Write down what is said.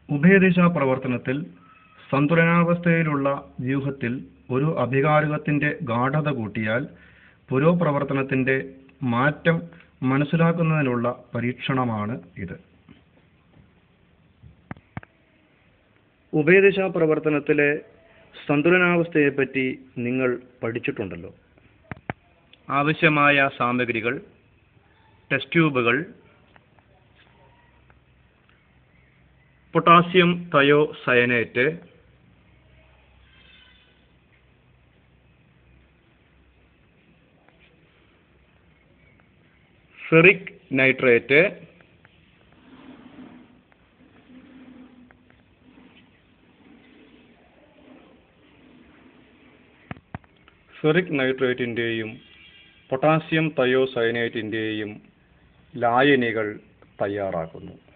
ഉഭയദിശാ പ്രവർത്തനത്തിൽ സന്തുലനാവസ്ഥയിലുള്ള വ്യൂഹത്തിൽ ഒരു അഭികാരകത്തിന്റെ ഗാഢത കൂട്ടിയാൽ പുരോപ്രവർത്തനത്തിന്റെ മാറ്റം മനസ്സിലാക്കുന്നതിനുള്ള പരീക്ഷണമാണ് ഇത് ഉഭയദിശാ പ്രവർത്തനത്തിലെ സന്തുലനാവസ്ഥയെപ്പറ്റി നിങ്ങൾ പഠിച്ചിട്ടുണ്ടല്ലോ ആവശ്യമായ സാമഗ്രികൾ ടെസ്റ്റ് ട്യൂബുകൾ potassium thiocyanate ferric nitrate ferric നൈട്രേറ്റിൻ്റെയും പൊട്ടാസ്യം തയോസയനേറ്റിൻ്റെയും ലായനികൾ തയ്യാറാക്കുന്നു